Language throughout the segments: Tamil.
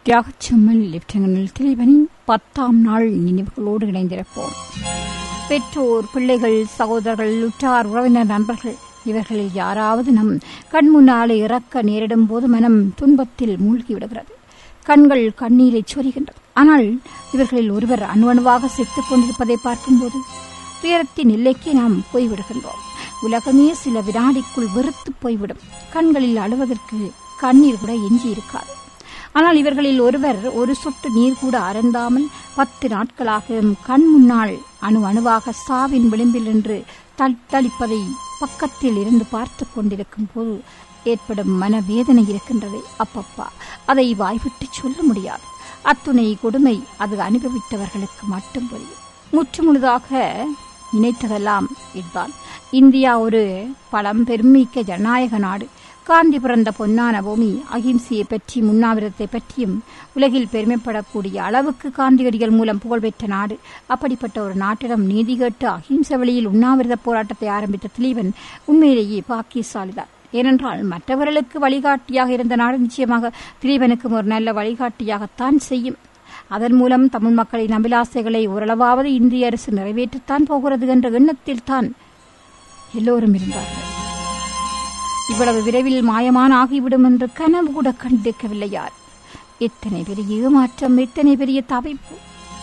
தியாகச்செம்மல் லெப்டினல் திலீபனின் பத்தாம் நாள் நினைவுகளோடு இணைந்திருப்போம் பெற்றோர் பிள்ளைகள் சகோதரர்கள் உற்றார் உறவினர் நண்பர்கள் இவர்களில் யாராவது நம் கண் முன்னாலே இறக்க நேரிடும் போது மனம் துன்பத்தில் மூழ்கிவிடுகிறது கண்கள் கண்ணீரை சொரிகின்றது ஆனால் இவர்களில் ஒருவர் அணுவணுவாக செத்துக் கொண்டிருப்பதை பார்க்கும்போது துயரத்தின் எல்லைக்கு நாம் போய்விடுகின்றோம் உலகமே சில வினாடிக்குள் வெறுத்து போய்விடும் கண்களில் அழுவதற்கு கண்ணீர் கூட எஞ்சி இருக்காது ஆனால் இவர்களில் ஒருவர் ஒரு சொட்டு நீர் கூட அருந்தாமல் பத்து நாட்களாக கண் முன்னால் அணு அணுவாக சாவின் விளிம்பில் நின்று தளிப்பதை பக்கத்தில் இருந்து பார்த்து கொண்டிருக்கும் போது ஏற்படும் மனவேதனை இருக்கின்றதே அப்பப்பா அதை வாய்விட்டு சொல்ல முடியாது அத்துணை கொடுமை அது அனுபவித்தவர்களுக்கு மட்டும் புரியும் முற்றுமுழுதாக நினைத்ததெல்லாம் இதுதான் இந்தியா ஒரு பழம் பெருமிக்க ஜனநாயக நாடு காந்தி பிறந்த பொன்னான பூமி அகிம்சையை பற்றி உண்ணாவிரத்தை பற்றியும் உலகில் பெருமைப்படக்கூடிய அளவுக்கு காந்தியடிகள் மூலம் புகழ்பெற்ற நாடு அப்படிப்பட்ட ஒரு நாட்டிடம் நீதி கேட்டு அகிம்சை வழியில் உண்ணாவிரத போராட்டத்தை ஆரம்பித்த திலீபன் உண்மையிலேயே பாக்கியசாலிதான் ஏனென்றால் மற்றவர்களுக்கு வழிகாட்டியாக இருந்த நாடு நிச்சயமாக திலீபனுக்கும் ஒரு நல்ல வழிகாட்டியாகத்தான் செய்யும் அதன் மூலம் தமிழ் மக்களின் அபிலாசைகளை ஓரளவாவது இந்திய அரசு நிறைவேற்றத்தான் போகிறது என்ற எண்ணத்தில் தான் எல்லோரும் இருந்தார்கள் இவ்வளவு விரைவில் மாயமான ஆகிவிடும் என்று கனவு கூட கண்டிருக்கவில்லை யார் எத்தனை பெரிய ஏமாற்றம் எத்தனை பெரிய தவிப்பு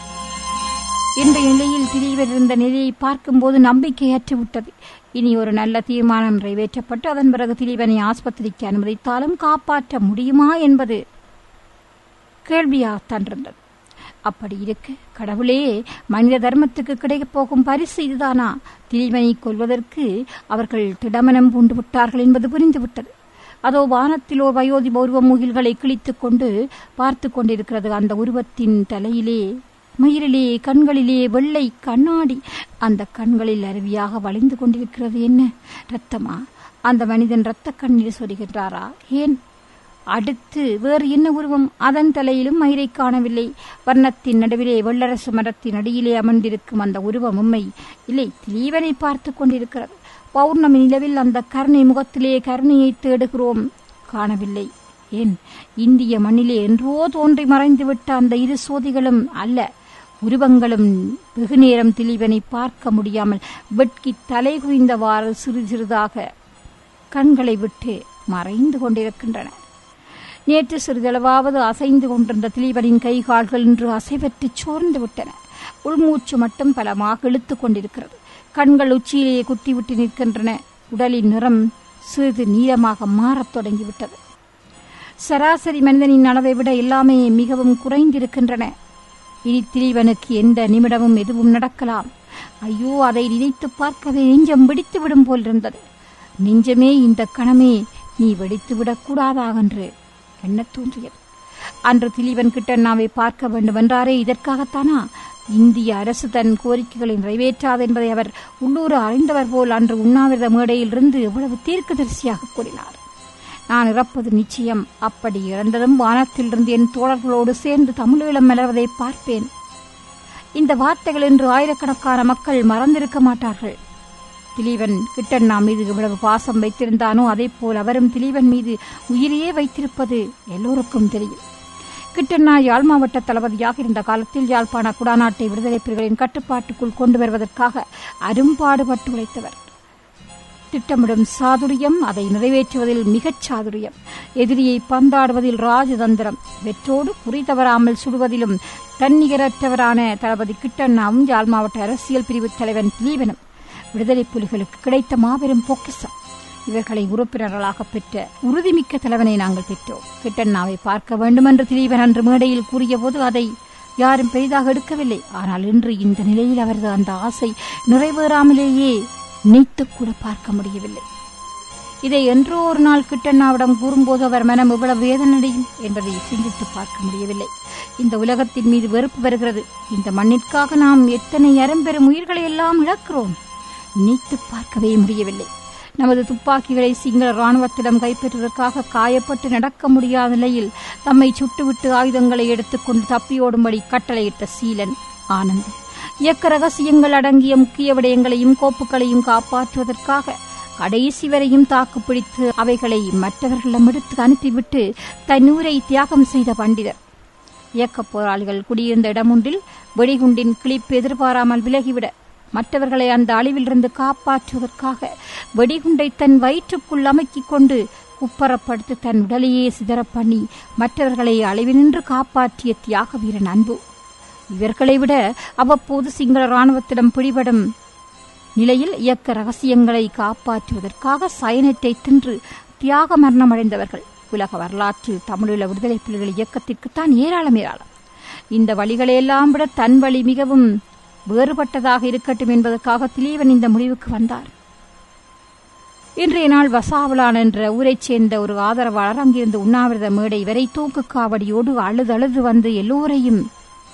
இன்றைய நிலையில் திடீர் இருந்த நிலையை பார்க்கும்போது நம்பிக்கையற்று விட்டது இனி ஒரு நல்ல தீர்மானம் நிறைவேற்றப்பட்டு அதன் பிறகு திலீபனை ஆஸ்பத்திரிக்கு அனுமதித்தாலும் காப்பாற்ற முடியுமா என்பது கேள்வியாகத்தான் இருந்தது அப்படி இருக்க கடவுளே மனித தர்மத்துக்கு கிடைக்கப் போகும் பரிசு இதுதானா திலீபனை கொள்வதற்கு அவர்கள் திடமனம் பூண்டு விட்டார்கள் என்பது புரிந்துவிட்டது அதோ வானத்திலோ வயோதி உருவ முகில்களை கிழித்துக் கொண்டு பார்த்து கொண்டிருக்கிறது அந்த உருவத்தின் தலையிலே மயிரிலே கண்களிலே வெள்ளை கண்ணாடி அந்த கண்களில் அருவியாக வளைந்து கொண்டிருக்கிறது என்ன ரத்தமா அந்த மனிதன் ரத்த கண்ணீர் சொரிகின்றாரா ஏன் அடுத்து வேறு என்ன உருவம் அதன் தலையிலும் மயிரை காணவில்லை வர்ணத்தின் நடுவிலே வெள்ளரசு மரத்தின் அடியிலே அமர்ந்திருக்கும் அந்த உருவம் உண்மை இல்லை திலீவனை பார்த்து கொண்டிருக்கிறது பௌர்ணமி நிலவில் அந்த கருணை முகத்திலே கருணையை தேடுகிறோம் காணவில்லை ஏன் இந்திய மண்ணிலே என்றோ தோன்றி மறைந்துவிட்ட அந்த இரு சோதிகளும் அல்ல உருவங்களும் வெகு நேரம் திலீவனை பார்க்க முடியாமல் வெட்கி தலை குவிந்தவாறு சிறு சிறிதாக கண்களை விட்டு மறைந்து கொண்டிருக்கின்றன நேற்று சிறிதளவாவது அசைந்து கொண்டிருந்த திலீபனின் கை கால்கள் இன்று அசைவற்று சோர்ந்து விட்டன உள்மூச்சு மட்டும் பலமாக இழுத்துக் கொண்டிருக்கிறது கண்கள் உச்சியிலேயே குத்திவிட்டு நிற்கின்றன உடலின் நிறம் சிறிது நீளமாக மாறத் தொடங்கிவிட்டது சராசரி மனிதனின் அளவை விட எல்லாமே மிகவும் குறைந்திருக்கின்றன இனி திலீவனுக்கு எந்த நிமிடமும் எதுவும் நடக்கலாம் ஐயோ அதை நினைத்து பார்க்கவே நெஞ்சம் வெடித்து விடும் போல் இருந்தது நெஞ்சமே இந்த கணமே நீ வெடித்து விடக்கூடாதாகென்று எண்ண தோன்றியது அன்று திலீபன் கிட்டண்ணாவை பார்க்க வேண்டும் என்றாரே இதற்காகத்தானா இந்திய அரசு தன் கோரிக்கைகளை நிறைவேற்றாது என்பதை அவர் உள்ளூர் அறிந்தவர் போல் அன்று உண்ணாவிரத மேடையில் இருந்து எவ்வளவு தீர்க்கதரிசியாக கூறினார் நான் இறப்பது நிச்சயம் அப்படி இறந்ததும் வானத்திலிருந்து என் தோழர்களோடு சேர்ந்து தமிழீழம் மலர்வதை பார்ப்பேன் இந்த வார்த்தைகள் என்று ஆயிரக்கணக்கான மக்கள் மறந்திருக்க மாட்டார்கள் திலீவன் கிட்டண்ணா மீது எவ்வளவு பாசம் வைத்திருந்தானோ அதே போல் அவரும் திலீவன் மீது உயிரையே வைத்திருப்பது எல்லோருக்கும் தெரியும் கிட்டண்ணா யாழ் மாவட்ட தளபதியாக இருந்த காலத்தில் யாழ்ப்பாண குடாநாட்டை விடுதலை புலிகளின் கட்டுப்பாட்டுக்குள் கொண்டு வருவதற்காக அரும்பாடுபட்டு உழைத்தவர் திட்டமிடும் சாதுரியம் அதை நிறைவேற்றுவதில் மிகச் சாதுரியம் எதிரியை பந்தாடுவதில் ராஜதந்திரம் வெற்றோடு குறி தவறாமல் சுடுவதிலும் தன்னிகரற்றவரான தளபதி கிட்டண்ணாவும் யாழ் மாவட்ட அரசியல் பிரிவு தலைவன் திலீபனும் விடுதலை புலிகளுக்கு கிடைத்த மாபெரும் பொக்கிசம் இவர்களை உறுப்பினர்களாக பெற்ற உறுதிமிக்க தலைவனை நாங்கள் பெற்றோம் கிட்டண்ணாவை பார்க்க வேண்டும் என்று திலீபன் அன்று மேடையில் கூறியபோது அதை யாரும் பெரிதாக எடுக்கவில்லை ஆனால் இன்று இந்த நிலையில் அவரது அந்த ஆசை நிறைவேறாமலேயே நினைத்து கூட பார்க்க முடியவில்லை இதை என்றோ ஒரு நாள் கிட்டண்ணாவிடம் கூறும்போது அவர் மனம் எவ்வளவு வேதனையும் என்பதை சிந்தித்து பார்க்க முடியவில்லை இந்த உலகத்தின் மீது வெறுப்பு வருகிறது இந்த மண்ணிற்காக நாம் எத்தனை அறம்பெறும் உயிர்களை எல்லாம் இழக்கிறோம் நினைத்து பார்க்கவே முடியவில்லை நமது துப்பாக்கிகளை சிங்கள ராணுவத்திடம் கைப்பற்றுவதற்காக காயப்பட்டு நடக்க முடியாத நிலையில் தம்மை சுட்டுவிட்டு ஆயுதங்களை எடுத்துக்கொண்டு தப்பியோடும்படி கட்டளையிட்ட சீலன் ஆனந்த் இயக்க ரகசியங்கள் அடங்கிய முக்கிய விடயங்களையும் கோப்புகளையும் காப்பாற்றுவதற்காக கடைசி வரையும் தாக்குப்பிடித்து அவைகளை மற்றவர்களிடம் எடுத்து அனுப்பிவிட்டு தன் ஊரை தியாகம் செய்த பண்டிதர் இயக்கப் போராளிகள் குடியிருந்த இடமொன்றில் வெடிகுண்டின் கிளிப்பு எதிர்பாராமல் விலகிவிட மற்றவர்களை அந்த அழிவிலிருந்து காப்பாற்றுவதற்காக வெடிகுண்டை தன் வயிற்றுக்குள் அமுக்கிக் கொண்டு உப்பரப்படுத்தி தன் உடலையே சிதறப் பண்ணி மற்றவர்களை அழிவினின்று காப்பாற்றிய தியாக வீரன் அன்பு இவர்களை விட அவ்வப்போது சிங்கள ராணுவத்திடம் பிடிபடும் நிலையில் இயக்க ரகசியங்களை காப்பாற்றுவதற்காக சயனத்தை தின்று தியாக மரணம் அடைந்தவர்கள் உலக வரலாற்றில் தமிழீழ விடுதலை புலிகள் இயக்கத்திற்குத்தான் ஏராளம் ஏராளம் இந்த வழிகளையெல்லாம் விட தன் வழி மிகவும் வேறுபட்டதாக இருக்கட்டும் என்பதற்காக திலீவன் இந்த முடிவுக்கு வந்தார் இன்றைய நாள் வசாவலான் என்ற ஊரைச் சேர்ந்த ஒரு ஆதரவாளர் அங்கிருந்து உண்ணாவிரத மேடை வரை தூக்கு காவடியோடு அழுது அழுது வந்து எல்லோரையும்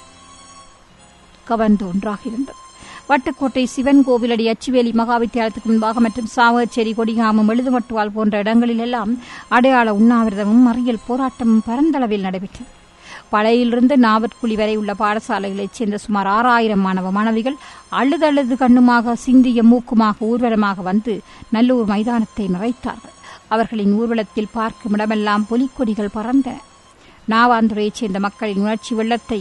கவர்ந்து ஒன்றாக இருந்தது வட்டுக்கோட்டை சிவன் கோவிலடி அச்சுவேலி மகாவித்தியாலயத்துக்கு முன்பாக மற்றும் சாவச்சேரி கொடிகாமம் எழுதுமட்டுவால் போன்ற இடங்களிலெல்லாம் அடையாள உண்ணாவிரதமும் மறியல் போராட்டமும் பரந்தளவில் நடைபெற்றது பழையிலிருந்து நாவற்குழி வரை உள்ள பாடசாலைகளைச் சேர்ந்த சுமார் ஆறாயிரம் மாணவ மாணவிகள் அழுதழுது கண்ணுமாக சிந்திய மூக்குமாக ஊர்வலமாக வந்து நல்லூர் மைதானத்தை நிறைத்தார்கள் அவர்களின் ஊர்வலத்தில் பார்க்கும் இடமெல்லாம் பொலிக்கொடிகள் பறந்தன நாவாந்துறையைச் சேர்ந்த மக்களின் உணர்ச்சி வெள்ளத்தை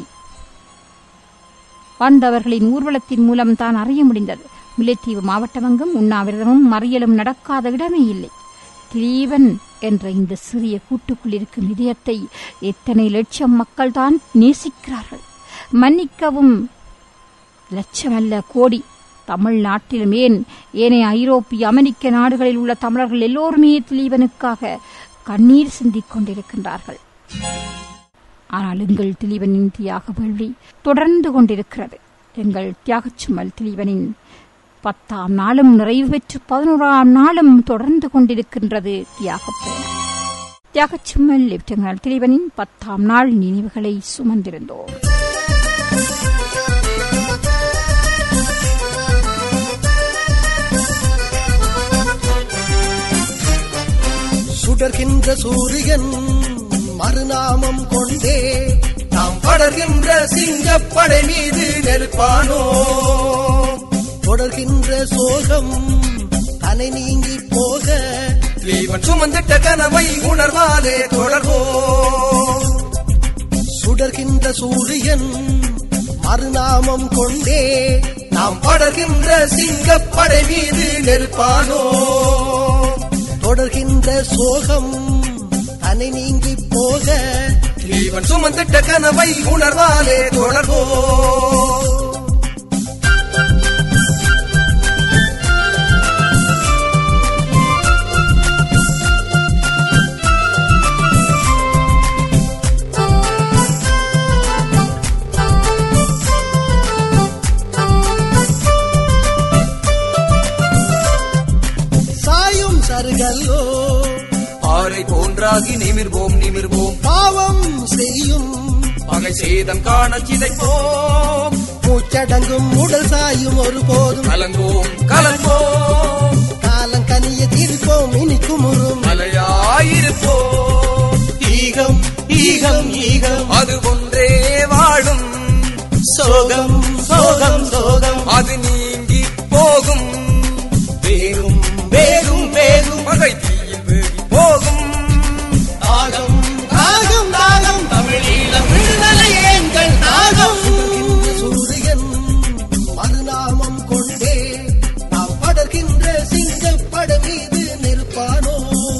வந்தவர்களின் ஊர்வலத்தின் மூலம் தான் அறிய முடிந்தது முல்லைத்தீவு மாவட்டமெங்கும் உண்ணாவிரதமும் மறியலும் நடக்காத இடமே இல்லை திலீவன் என்ற இந்த சிறிய கூட்டுக்குள் இருக்கும் இதயத்தை எத்தனை லட்சம் மக்கள் தான் நேசிக்கிறார்கள் மன்னிக்கவும் லட்சமல்ல கோடி தமிழ்நாட்டிலும் ஏன் ஏனைய ஐரோப்பிய அமெரிக்க நாடுகளில் உள்ள தமிழர்கள் எல்லோருமே திலீவனுக்காக கண்ணீர் சிந்திக் கொண்டிருக்கின்றார்கள் ஆனால் எங்கள் திலீவனின் தியாக வேள்வி தொடர்ந்து கொண்டிருக்கிறது எங்கள் தியாகச் சுமல் திலீவனின் பத்தாம் நாளும் நிறைவு பெற்று பதினோராம் நாளும் தொடர்ந்து கொண்டிருக்கின்றது தியாகப் போர் தியாகச் சுமல் லெப்டினல் திலீவனின் பத்தாம் நாள் நினைவுகளை சுமந்திருந்தோம் சுடர்கின்ற சூரியன் மறுநாமம் கொண்டே நாம் படர்கின்ற சிங்கப்படை மீது நெருப்பானோ தொடர்கின்ற சோகம் தனை நீங்கி போக இவன் சுமந்திட்ட கனவை உணர்வாலே தொடர்வோ சுடர்கின்ற சூரியன் மறுநாமம் கொண்டே நாம் படர்கின்ற சிங்கப்படை மீது நெருப்பானோ தொடர்கின்ற சோகம் தனை நீங்கி போக இவன் சுமந்திட்ட கனவை உணர்வாலே தொடர்வோ சாயும் சருகல்லோ ஆரை போன்றாகி நிமிர்வோம் நிமிர்வோம் பாவம் செய்யும் பகை சேதம் காண சிதைப்போம் மூச்சடங்கும் உடல் சாயும் ஒரு போதும் கலங்கோம் கலங்கோம் காலம் கனிய தீர்ப்போம் இனி குமுறும் மலையாயிருப்போம் ஈகம் ஈகம் ஈகம் அது ஒன்றே வாழும் சோகம் சோகம் சோகம் அது நீங்கி போகும் வேகும் வேகும் வேகும் பகை தீயில் வேகி போகும் தாகம் தாகம் தாகம் தமிழீழம் விடுதலை எங்கள் தாகம் சூரியன் மறுநாமம் கொண்டே நாம் படர்கின்ற சிங்கப்பட மீது நிற்பானோ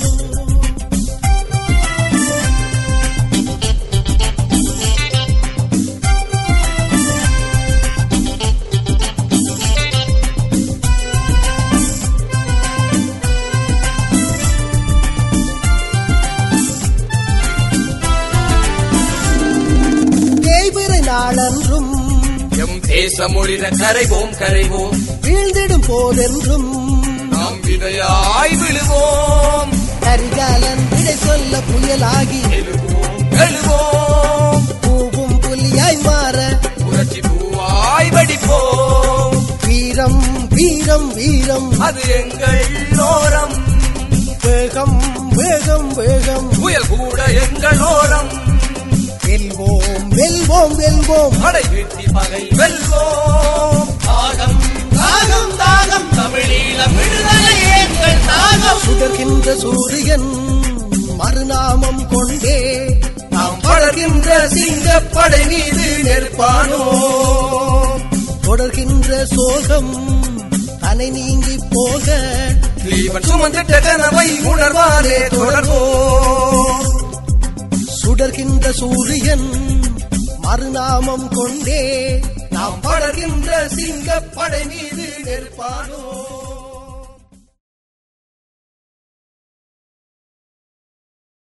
தேய்பிறை நாளன்றும் எம் தேசமொழிர கரைவோம் கரைவோம் வீழ்ந்திடும் போதென்றும் நாம் விதையாய் விழுவோம் கரிகாலன் விடை சொல்ல புயலாகி எழுவோம் எழுவோம் பூவும் புலியாய் மாற புரட்சி பூவாய் வடிப்போம் வீரம் வீரம் வீரம் அது எங்கள் ஓரம் வேகம் வேகம் வேகம் புயல் கூட எங்கள் ஓரம் வெல்வோம் வெல்வோம் வெல்வோம் படை வெட்டி பகை வெல்வோம் தாகம் தாகம் தாகம் தமிழீழம் விடுதலை எங்கள் தாகம் சுடர்கின்ற சூரியன் மறுநாமம் கொண்டே நாம் படர்கின்ற படர்கின்ற சிங்கப்படை மீது நெருப்பானோ தொடர்கின்ற சோகம் தனை நீங்கி போக தீவன் சுமந்திட்ட கனவை உணர்வாரே தொடர்வோம் சுடர்கின்ற சூரியன் மறுநாமம் கொண்டே நாம் படர்கின்ற சிங்கப்படை மீது நெருப்பானோ